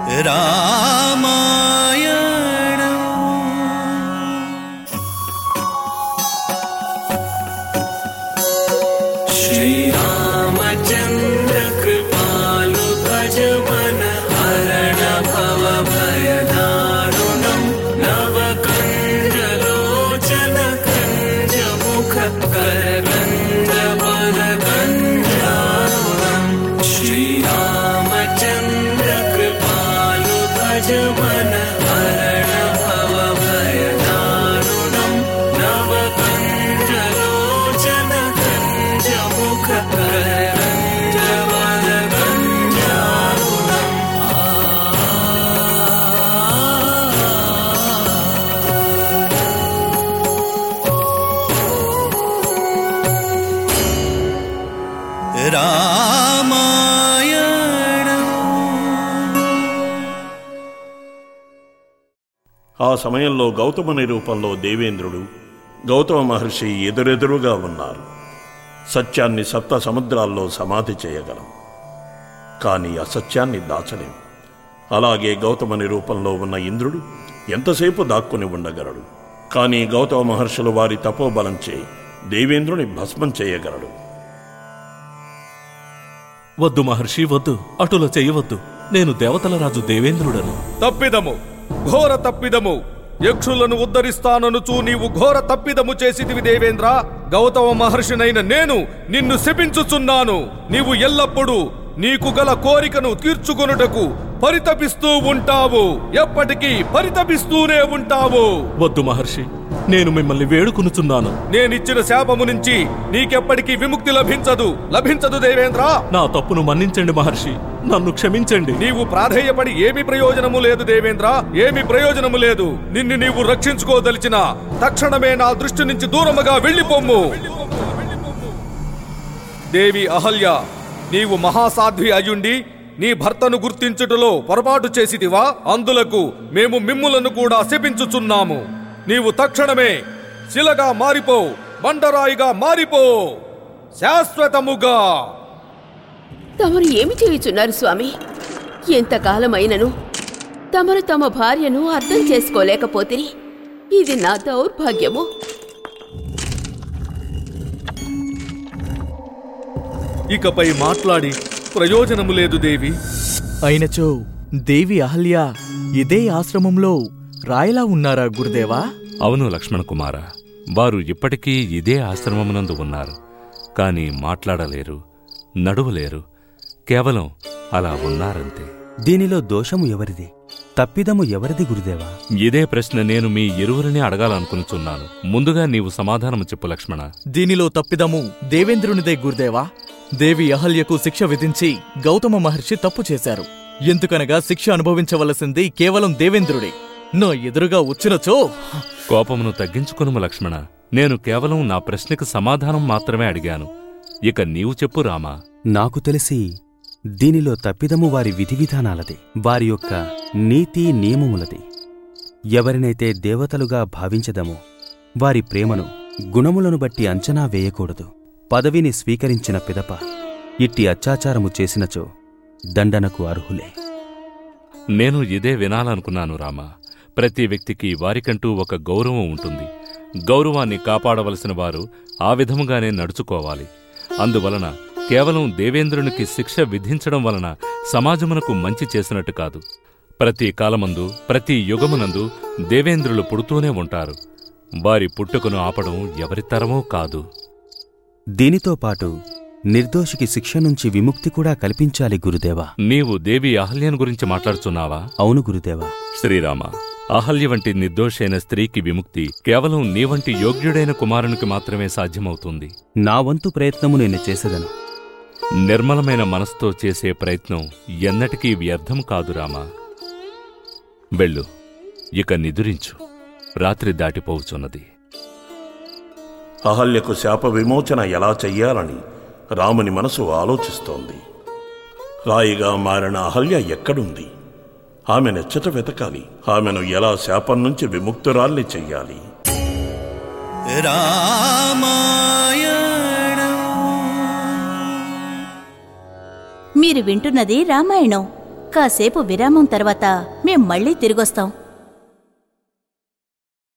రామాయణం श्रीरामचन्द्र कृपालु भज मन हरण भव भयदारुणम् नवकण्डलोचन कञ्ज मुख करकण्ड वरकण्डारुणम् श्रीरामचन्द्र कृपालु भज मन हरण भव भयदारुणम् नवकण्डलोचन कञ्ज मुख करकण्ड वरकण्डारुणम् రామాయణం ఆ సమయంలో గౌతముని రూపంలో దేవేంద్రుడు గౌతమ మహర్షి ఎదురెదురుగా ఉన్నారు సత్యాన్ని సప్త సముద్రాల్లో సమాధి చేయగలం కానీ అసత్యాన్ని దాచలేం అలాగే గౌతముని రూపంలో ఉన్న ఇంద్రుడు ఎంతసేపు దాక్కుని ఉండగలడు కానీ గౌతమ మహర్షులు వారి తపోబలంచే దేవేంద్రుని భస్మం చేయగలడు వద్దు మహర్షి వద్దు అటుల చేయవద్దు నేను దేవతల రాజు దేవేంద్రుడను తప్పిదము ఘోర తప్పిదము యక్షులను ఉద్ధరిస్తాననుచూ నీవు ఘోర తప్పిదము చేసితివి దేవేంద్ర గౌతమ మహర్షినైన నేను నిన్ను శపించుచున్నాను నీవు ఎల్లప్పుడూ నీకు గల కోరికను తీర్చుకొనుటకు పరితపిస్తూ ఉంటావు ఎప్పటికీ పరితపిస్తూనే ఉంటావు వద్దు మహర్షి నేను మిమ్మల్ని వేడుకొనుచున్నాను నేనిచ్చిన శాపము నుంచి నీకెప్పటికీ విముక్తి లభించదు లభించదు దేవేంద్ర నా తప్పును మన్నించండి మహర్షి నన్ను క్షమించండి నీవు ప్రాధేయపడి ఏమి ప్రయోజనము లేదు దేవేంద్ర ఏమి ప్రయోజనము లేదు నిన్ను నీవు రక్షించుకోదలిచిన తక్షణమే నా దృష్టి నుంచి దూరముగా వెళ్ళిపోమ్ము దేవి అహల్య నీవు మహాసాధ్వి అయ్యుండి నీ భర్తను గుర్తించుటలో పొరపాటు చేసితివా అందులకు మేము మిమ్ములను కూడా శపించుచున్నాము నీవు తక్షణమే శిలగా మారిపో బండరాయిగా మారిపో శాశ్వతముగా తమరు ఏమి చేయుచున్నారు స్వామి ఎంతకాలమైనను తమరు తమ భార్యను అర్థం చేసుకోలేకపోతిరి ఇది నా దౌర్భాగ్యము ఇకపై మాట్లాడి ప్రయోజనము లేదు దేవి అయినచో దేవి అహల్య ఇదే ఆశ్రమంలో రాయలా ఉన్నారా గురుదేవా అవును లక్ష్మణ కుమార వారు ఇప్పటికీ ఇదే ఆశ్రమమునందు ఉన్నారు కాని మాట్లాడలేరు నడువలేరు కేవలం అలా ఉన్నారంతే దీనిలో దోషము ఎవరిది తప్పిదము ఎవరిది గురుదేవా ఇదే ప్రశ్న నేను మీ ఇరువురిని అడగాలనుకునుచున్నాను ముందుగా నీవు సమాధానము చెప్పు లక్ష్మణ దీనిలో తప్పిదము దేవేంద్రునిదే గురుదేవా దేవి అహల్యకు శిక్ష విధించి గౌతమ మహర్షి తప్పు చేశారు ఎందుకనగా శిక్ష అనుభవించవలసింది కేవలం దేవేంద్రుడే నా ఎదురుగా వచ్చినచో కోపమును తగ్గించుకునుము లక్ష్మణ నేను కేవలం నా ప్రశ్నకు సమాధానం మాత్రమే అడిగాను ఇక నీవు చెప్పు రామా నాకు తెలిసి దీనిలో తప్పిదము వారి విధి విధానాలది వారి యొక్క నీతి నియమములది ఎవరినైతే దేవతలుగా భావించదమో వారి ప్రేమను గుణములను బట్టి అంచనా వేయకూడదు పదవిని స్వీకరించిన పిదప ఇట్టి అత్యాచారము చేసినచో దండనకు అర్హులే నేను ఇదే వినాలనుకున్నాను రామా ప్రతి వ్యక్తికి వారికంటూ ఒక గౌరవం ఉంటుంది గౌరవాన్ని కాపాడవలసిన వారు ఆ విధముగానే నడుచుకోవాలి అందువలన కేవలం దేవేంద్రునికి శిక్ష విధించడం వలన సమాజమునకు మంచి చేసినట్టు కాదు ప్రతి కాలమందు ప్రతి యుగమునందు దేవేంద్రులు పుడుతూనే ఉంటారు వారి పుట్టుకను ఆపడం ఎవరి తరమూ కాదు దీనితో పాటు నిర్దోషికి శిక్ష నుంచి విముక్తి కూడా కల్పించాలి గురుదేవా నీవు దేవి అహల్యను గురించి మాట్లాడుచున్నావా అవును గురుదేవా శ్రీరామ అహల్య వంటి నిర్దోషైన స్త్రీకి విముక్తి కేవలం నీ వంటి యోగ్యుడైన కుమారునికి మాత్రమే సాధ్యమవుతుంది నా వంతు ప్రయత్నము నేను చేసేదను నిర్మలమైన మనసుతో చేసే ప్రయత్నం ఎన్నటికీ వ్యర్థం కాదు రామా వెళ్ళు ఇక నిదురించు రాత్రి దాటిపోవుచున్నది అహల్యకు శాప విమోచన ఎలా చెయ్యాలని రాముని మనసు ఆలోచిస్తోంది రాయిగా మారిన అహల్య ఎక్కడుంది ఆమె నెచ్చట వెతకాలి ఆమెను ఎలా శాపం నుంచి విముక్తురాల్ని చెయ్యాలి రామాయణం మీరు వింటున్నది రామాయణం కాసేపు విరామం తర్వాత మేం మళ్ళీ తిరిగొస్తాం